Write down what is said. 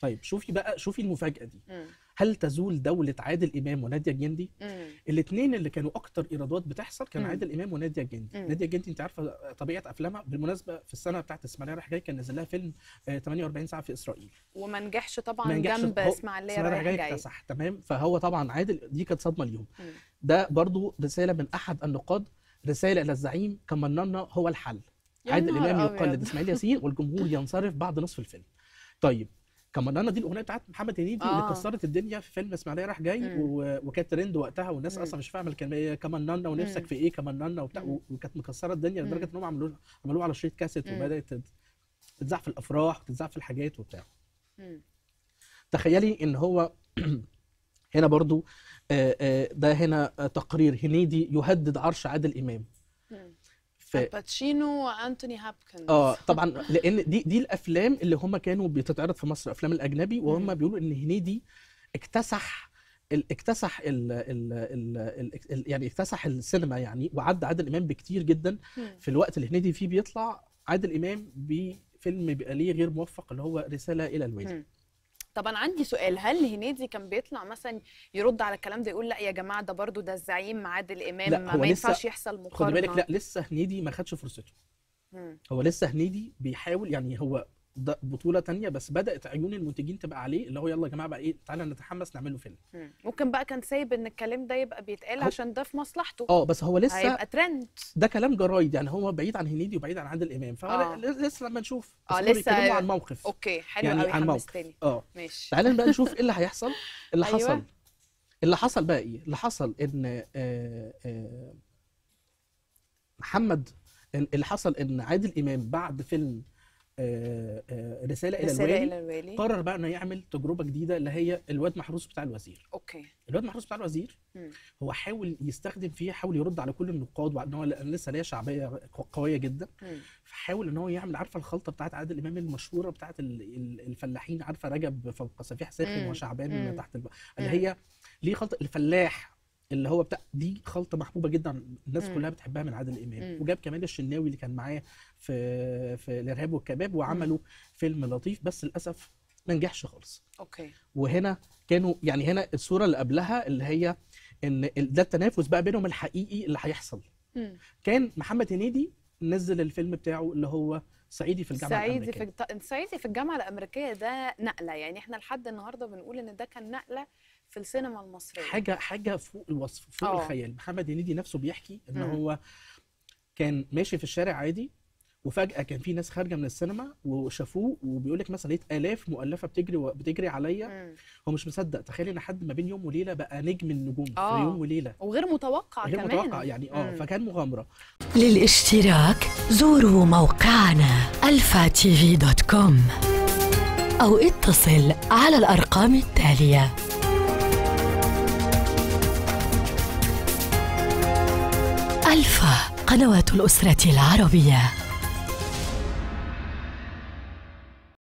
طيب شوفي بقى شوفي المفاجاه دي مم. هل تزول دوله عادل امام وناديه الجندي مم. الاثنين اللي كانوا اكتر ايرادات بتحصل كان مم. عادل امام وناديه الجندي مم. ناديه الجندي انت عارفه طبيعه افلامها بالمناسبه في السنه بتاعت اسماعيليه رايح جاي كان نزل لها فيلم آه، 48 ساعه في اسرائيل وما نجحش طبعا ما نجحش. جنب هو اسماعيليه اسماعيليه رايح رايح جاي جاي اكتسح تمام فهو طبعا عادل دي كانت صدمه ليهم مم. ده برضو رساله من احد النقاد رساله الى الزعيم كمننا هو الحل يا عادل نهار امام أبيض. يقلد اسماعيل ياسين والجمهور ينصرف بعد نصف الفيلم طيب كمننا دي الاغنيه بتاعت محمد هنيدي آه. اللي كسرت الدنيا في فيلم اسماعيليه رايح جاي مم. و... وكانت ترند وقتها والناس مم. اصلا مش فاهمه الكلمه كمننا ونفسك مم. في ايه كمننا وبتاع مم. و- وكانت مكسره الدنيا مم. لدرجه انهم عملوه عملوه على شريط كاسيت مم. وبدات تت- تتذاع في الافراح وتتذاع في الحاجات وبتاع مم. تخيلي ان هو هنا برضو آه، آه، ده هنا آه، تقرير هنيدي يهدد عرش عادل امام مم. ف... الباتشينو وانتوني هابكنز اه طبعا لان دي دي الافلام اللي هم كانوا بتتعرض في مصر افلام الاجنبي وهم مم. بيقولوا ان هنيدي اكتسح ال- اكتسح ال ال ال ال ال يعني اكتسح السينما يعني وعدى عادل امام بكتير جدا مم. في الوقت اللي هنيدي فيه بيطلع عادل امام بفيلم بيبقى ليه غير موفق اللي هو رساله الى الوالي مم. طب انا عندي سؤال هل هنيدي كان بيطلع مثلا يرد على الكلام ده يقول لا يا جماعه ده برضو ده الزعيم عادل امام لا، ما, هو ما لسه- ينفعش يحصل خدي مقارنه بالك لا لسه هنيدي ما خدش فرصته مم. هو لسه هنيدي بيحاول يعني هو ده بطولة تانية بس بدأت عيون المنتجين تبقى عليه اللي هو يلا يا جماعة بقى ايه تعالى نتحمس نعمل له فيلم مم. ممكن بقى كان سايب ان الكلام ده يبقى بيتقال هو- عشان ده في مصلحته اه بس هو لسه هيبقى ترند ده كلام جرايد يعني هو بعيد عن هنيدي وبعيد عن عادل امام فهو آه. ل- لسه لما نشوف بس آه، هما لسه- بيتكلموا عن موقف اوكي حلو يعني قوي عن موقف حمستني اه ماشي تعالى بقى نشوف ايه اللي هيحصل اللي أيوة. حصل اللي حصل بقى ايه اللي حصل ان آه، آه، محمد اللي حصل ان عادل امام بعد فيلم آه، آه، رسالة الى رساله الوالي الى الوالي قرر بقى انه يعمل تجربة جديدة اللي هي الواد محروس بتاع الوزير اوكي الواد محروس بتاع الوزير مم. هو حاول يستخدم فيه حاول يرد على كل النقاد وان هو لسه ليه شعبيه قويه جدا مم. فحاول ان هو يعمل عارفه الخلطه بتاعت عادل امام المشهوره بتاعت ال- ال- الفلاحين عارفه رجب فوق سفيح ساخن مم. وشعبان مم. تحت الب... اللي مم. هي ليه خلطه الفلاح اللي هو بتاع دي خلطه محبوبه جدا الناس مم. كلها بتحبها من عادل امام مم. وجاب كمان الشناوي اللي كان معاه في في الارهاب والكباب وعملوا فيلم لطيف بس للاسف ما نجحش خالص اوكي وهنا كانوا يعني هنا الصوره اللي قبلها اللي هي ان ال- ده التنافس بقى بينهم الحقيقي اللي هيحصل مم. كان محمد هنيدي نزل الفيلم بتاعه اللي هو صعيدي في الجامعه صعيدي في الامريكيه الج- صعيدي في الجامعه الامريكيه ده نقله يعني احنا لحد النهارده بنقول ان ده كان نقله في السينما المصريه حاجه حاجه فوق الوصف فوق آه. الخيال محمد هنيدي نفسه بيحكي ان مم. هو كان ماشي في الشارع عادي وفجاه كان في ناس خارجه من السينما وشافوه وبيقول لك مثلا لقيت الاف مؤلفه بتجري و- بتجري عليا مم. هو مش مصدق تخيل ان حد ما بين يوم وليله بقى نجم النجوم آه. في يوم وليله وغير متوقع غير كمان متوقع يعني اه مم. فكان مغامره للاشتراك زوروا موقعنا الفا تي في دوت كوم أو اتصل على الأرقام التالية ألفا قنوات الأسرة العربية